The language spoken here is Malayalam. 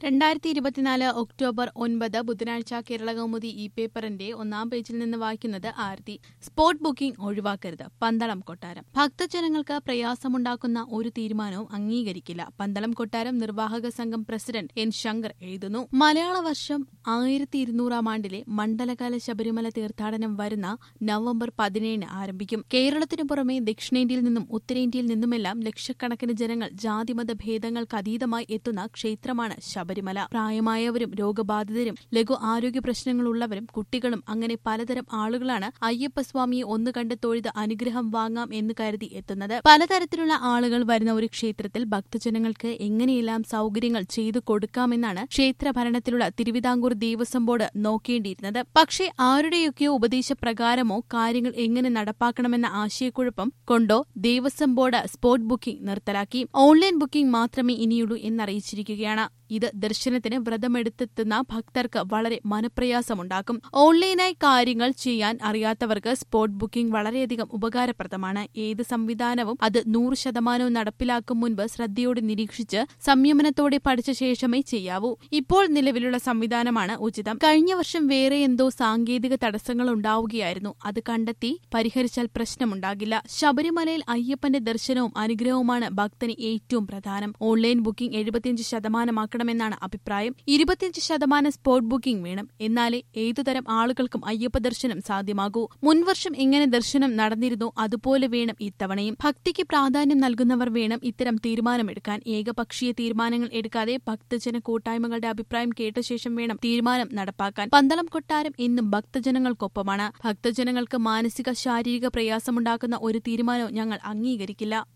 രണ്ടായിരത്തി ഇരുപത്തിനാല് ഒക്ടോബർ ഒൻപത് ബുധനാഴ്ച കേരള കൗമുദി ഇ പേപ്പറിന്റെ ഒന്നാം പേജിൽ നിന്ന് വായിക്കുന്നത് ആരതി സ്പോട്ട് ബുക്കിംഗ് ഒഴിവാക്കരുത് പന്തളം കൊട്ടാരം ഭക്തജനങ്ങൾക്ക് പ്രയാസമുണ്ടാക്കുന്ന ഒരു തീരുമാനവും അംഗീകരിക്കില്ല പന്തളം കൊട്ടാരം നിർവാഹക സംഘം പ്രസിഡന്റ് എൻ ശങ്കർ എഴുതുന്നു മലയാള വർഷം ആയിരത്തി ഇരുന്നൂറാം ആണ്ടിലെ മണ്ഡലകാല ശബരിമല തീർത്ഥാടനം വരുന്ന നവംബർ പതിനേഴിന് ആരംഭിക്കും കേരളത്തിനു പുറമെ ദക്ഷിണേന്ത്യയിൽ നിന്നും ഉത്തരേന്ത്യയിൽ നിന്നുമെല്ലാം ലക്ഷക്കണക്കിന് ജനങ്ങൾ ജാതിമത ഭേദങ്ങൾക്ക് അതീതമായി എത്തുന്ന ക്ഷേത്രമാണ് ശബരിമല പ്രായമായവരും രോഗബാധിതരും ലഘു ആരോഗ്യ പ്രശ്നങ്ങളുള്ളവരും കുട്ടികളും അങ്ങനെ പലതരം ആളുകളാണ് അയ്യപ്പസ്വാമിയെ ഒന്ന് കണ്ട് തൊഴുത് അനുഗ്രഹം വാങ്ങാം എന്ന് കരുതി എത്തുന്നത് പലതരത്തിലുള്ള ആളുകൾ വരുന്ന ഒരു ക്ഷേത്രത്തിൽ ഭക്തജനങ്ങൾക്ക് എങ്ങനെയെല്ലാം സൗകര്യങ്ങൾ ചെയ്തു കൊടുക്കാമെന്നാണ് ക്ഷേത്ര ഭരണത്തിലുള്ള തിരുവിതാംകൂർ ദേവസ്വം ബോർഡ് നോക്കേണ്ടിയിരുന്നത് പക്ഷേ ആരുടെയൊക്കെയോ ഉപദേശപ്രകാരമോ കാര്യങ്ങൾ എങ്ങനെ നടപ്പാക്കണമെന്ന ആശയക്കുഴപ്പം കൊണ്ടോ ദേവസ്വം ബോർഡ് സ്പോട്ട് ബുക്കിംഗ് നിർത്തലാക്കി ഓൺലൈൻ ബുക്കിംഗ് മാത്രമേ ഇനിയുള്ളൂ എന്നറിയിച്ചിരിക്കുകയാണ് ഇത് ദർശനത്തിന് വ്രതമെടുത്തെത്തുന്ന ഭക്തർക്ക് വളരെ മനപ്രയാസമുണ്ടാക്കും ഓൺലൈനായി കാര്യങ്ങൾ ചെയ്യാൻ അറിയാത്തവർക്ക് സ്പോട്ട് ബുക്കിംഗ് വളരെയധികം ഉപകാരപ്രദമാണ് ഏത് സംവിധാനവും അത് നൂറ് ശതമാനവും നടപ്പിലാക്കും മുൻപ് ശ്രദ്ധയോടെ നിരീക്ഷിച്ച് സംയമനത്തോടെ പഠിച്ച ശേഷമേ ചെയ്യാവൂ ഇപ്പോൾ നിലവിലുള്ള സംവിധാനമാണ് ഉചിതം കഴിഞ്ഞ വർഷം വേറെ എന്തോ സാങ്കേതിക തടസ്സങ്ങൾ ഉണ്ടാവുകയായിരുന്നു അത് കണ്ടെത്തി പരിഹരിച്ചാൽ പ്രശ്നമുണ്ടാകില്ല ശബരിമലയിൽ അയ്യപ്പന്റെ ദർശനവും അനുഗ്രഹവുമാണ് ഭക്തന് ഏറ്റവും പ്രധാനം ഓൺലൈൻ ബുക്കിംഗ് എഴുപത്തിയഞ്ച് ശതമാനമാക്കണമെന്നാണ് അഭിപ്രായം ഇരുപത്തിയഞ്ച് ശതമാനം സ്പോട്ട് ബുക്കിംഗ് വേണം എന്നാലേ ഏതുതരം ആളുകൾക്കും അയ്യപ്പ ദർശനം സാധ്യമാകൂ മുൻവർഷം എങ്ങനെ ദർശനം നടന്നിരുന്നോ അതുപോലെ വേണം ഇത്തവണയും ഭക്തിക്ക് പ്രാധാന്യം നൽകുന്നവർ വേണം ഇത്തരം തീരുമാനമെടുക്കാൻ ഏകപക്ഷീയ തീരുമാനങ്ങൾ എടുക്കാതെ ഭക്തജന കൂട്ടായ്മകളുടെ അഭിപ്രായം കേട്ട ശേഷം വേണം തീരുമാനം നടപ്പാക്കാൻ പന്തളം കൊട്ടാരം എന്നും ഭക്തജനങ്ങൾക്കൊപ്പമാണ് ഭക്തജനങ്ങൾക്ക് മാനസിക ശാരീരിക പ്രയാസമുണ്ടാക്കുന്ന ഒരു തീരുമാനവും ഞങ്ങൾ അംഗീകരിക്കില്ല